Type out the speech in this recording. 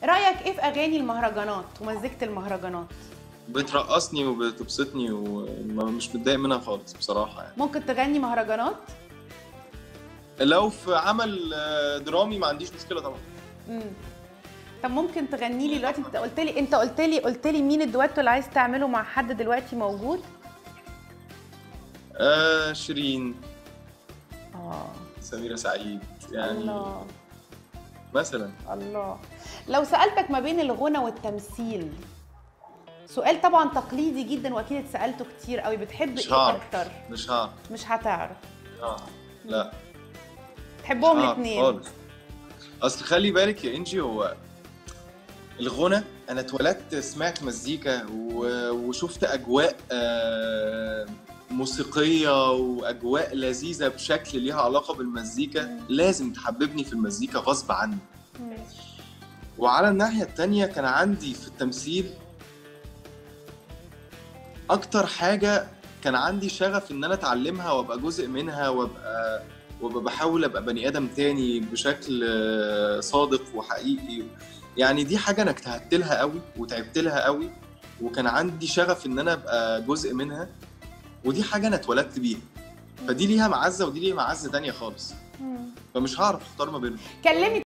رايك ايه في اغاني المهرجانات ومزيكه المهرجانات بترقصني وبتبسطني ومش متضايق منها خالص بصراحه يعني ممكن تغني مهرجانات لو في عمل آه، درامي ما عنديش مشكله طبعا امم طب ممكن تغني لي دلوقتي انت قلت لي انت قلت لي قلت لي مين الدويتو اللي عايز تعمله مع حد دلوقتي موجود آه شيرين اه سميرة سعيد يعني الله مثلا الله لو سالتك ما بين الغنى والتمثيل سؤال طبعا تقليدي جدا واكيد اتسالته كتير قوي بتحب مش ايه هعرف اكتر مش هعرف مش هتعرف اه لا تحبهم مش هعرف الاثنين خالص اصل خلي بالك يا انجي هو الغنى انا اتولدت سمعت مزيكا و- وشفت اجواء آه، موسيقيه واجواء لذيذه بشكل ليها علاقه بالمزيكا لازم تحببني في المزيكا غصب عني وعلى الناحيه التانية كان عندي في التمثيل اكتر حاجه كان عندي شغف ان انا اتعلمها وابقى جزء منها وابقى وابقى بحاول ابقى بني ادم تاني بشكل آه، صادق وحقيقي يعني دي حاجه انا اجتهدت لها قوي وتعبت لها قوي وكان عندي شغف ان انا ابقى جزء منها ودي حاجه انا اتولدت بيها فدي ليها معزه ودي ليها معزه تانية خالص مم. فمش هعرف اختار ما بينهم كلمني